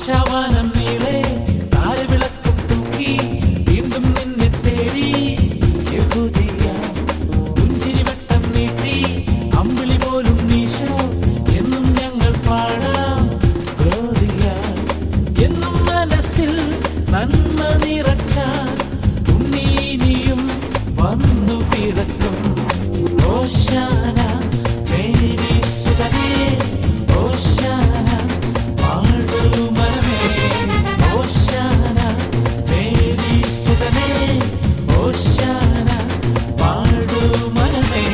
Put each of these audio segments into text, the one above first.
ആശാവാനം നീളെ താരവിളക്കും തൂക്കി വീണ്ടും നിന്നെ തേടി യഹൂദിയ പുഞ്ചിരിവട്ടം നീട്ടി അമ്പിളി പോലും നീശോ എന്നും ഞങ്ങൾ പാടാം ഗ്ലോറിയ എന്നും മനസ്സിൽ നന്മ നിറച്ച ഉണ്ണീനിയും വന്നു പിറക്കും ഓശാന മേരി സുതനേ ഓശാന പാടുമരമേ ഓശാന മേരി സുതനേ ഓശാന പാടുമരമേ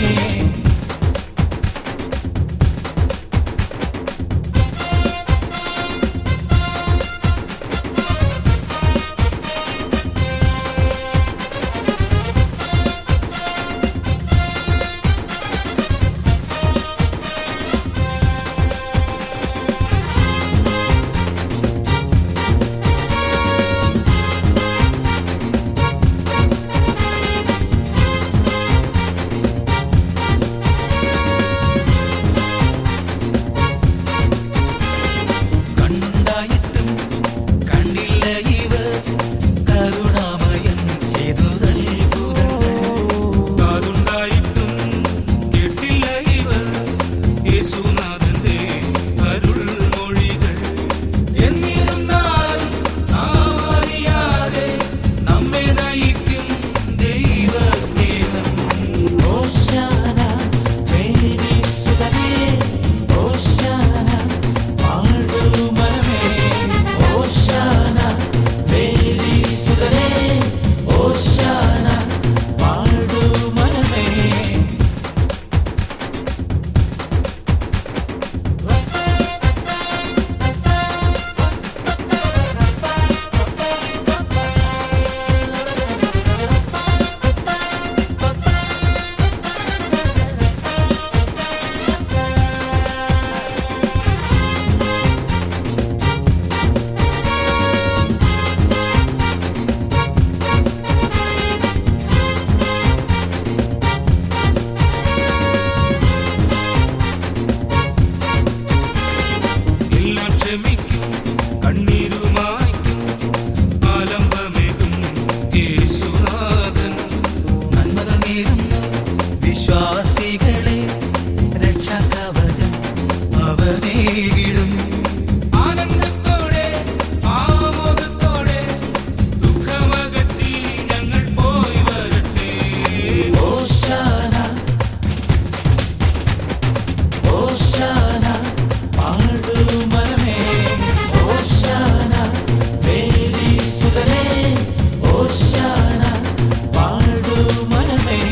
കണ്ടായിട്ടും കണ്ടില്ല ഇവർ കരുണാമയൻ ചെയ്തതത്ഭുതങ്ങൾ കാതുണ്ടായിട്ടും കേട്ടില്ല ഇവർ യേശുനാഥന്റെ അരുൾമൊഴികൾ എന്നിരുന്നാലും നാം അറിയാതെ നമ്മെ നയിക്കും ദൈവസ്നേഹം ഓശാന മേരി സുതനേ ഓശാന പാടുമരമേ ഓശാന മേരി സുതനേ ഓശാന പാടുമരമേ എല്ലാം ക്ഷമിക്കും കണ്ണീരുമായ്ക്കും ആലംബമേകും യേശുനാഥൻ നന്മകൾ നേരുന്ന വിശ്വാസികളെ രക്ഷാകവചം അവനേകിടും ആനന്ദത്തോടെ ആമോദത്തോടെ ദുഃഖമകറ്റി ഞങ്ങൾ പോയി വരട്ടെ ഓശാന ഓശാന പാടുമരമേ ഓശാന മേരി സുതനേ ഓശാന പാടുമരമേ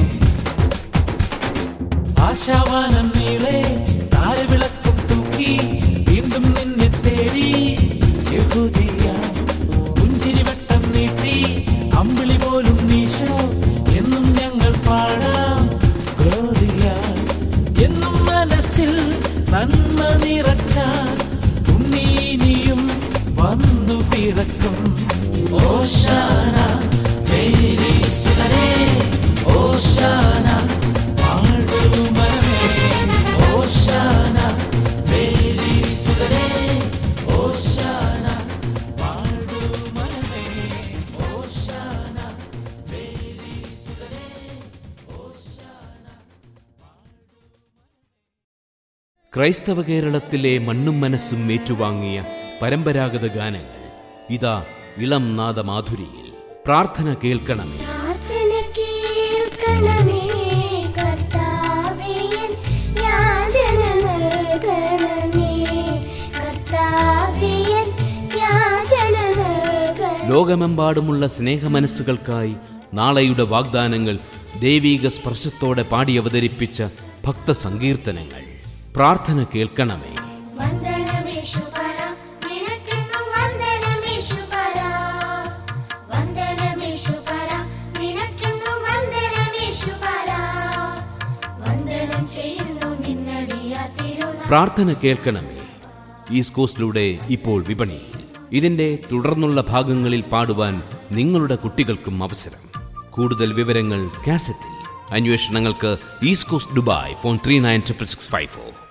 ആശാവാനം നീളെ താരവിളക്കും തൂക്കി വീണ്ടും നിന്നെ തേടി യഹൂദിയ പുഞ്ചിരിവട്ടം നീട്ടി അമ്പിളി പോലും നീശോ എന്നും ഞങ്ങൾ പാടാം ഗ്ലോറിയ എന്നും മനസ്സിൽ നന്മ നിറച്ച ഉണ്ണീനിയും വന്നു പിറക്കും ഓശാന മേരി സുതനേ ഓശാന പാടുമരമേ ഓശാന മേരി സുതനേ ഓശാന പാടുമരമേ ഓശാന മേരി സുതനേ ക്രൈസ്തവ കേരളത്തിലെ മണ്ണും മനസ്സും ഏറ്റുവാങ്ങിയ പരമ്പരാഗത ഗാനങ്ങൾ ഇതാ ഇളം നാദമാധുരിയിൽ പ്രാർത്ഥന കേൾക്കണമേ പ്രാർത്ഥന കേൾക്കണമേ കർത്താവേ എൻ യാചന നൽകണമേ കർത്താവേ എൻ യാചന നൽകണമേ ലോകമെമ്പാടുമുള്ള സ്നേഹമനസ്സുകൾക്കായി നാളെയുടെ വാഗ്ദാനങ്ങൾ ദൈവീക സ്പർശത്തോടെ പാടി അവതരിപ്പിച്ച ഭക്തസങ്കീർത്തനങ്ങൾ പ്രാർത്ഥന കേൾക്കണമേ വന്ദനമേശുപര നിനക്കെന്നും വന്ദനമേശുപര വന്ദനമേശുപര നിനക്കെന്നും വന്ദനമേശുപര വന്ദനം ചെയ്യുന്നു നിന്നടിയ തിരുനാൾ പ്രാർത്ഥന കേൾക്കണമേ ഈസ്റ്റ് കോസ്റ്റിലൂടെ ഇപ്പോൾ വിപണിയിൽ ഇതിന്റെ തുടർന്നുള്ള ഭാഗങ്ങളിൽ പാടുവാൻ നിങ്ങളുടെ കുട്ടികൾക്കും അവസരം കൂടുതൽ വിവരങ്ങൾ കാസറ്റിൽ അന്വേഷണങ്ങൾക്ക് east coast Dubai phone three nine triple six five four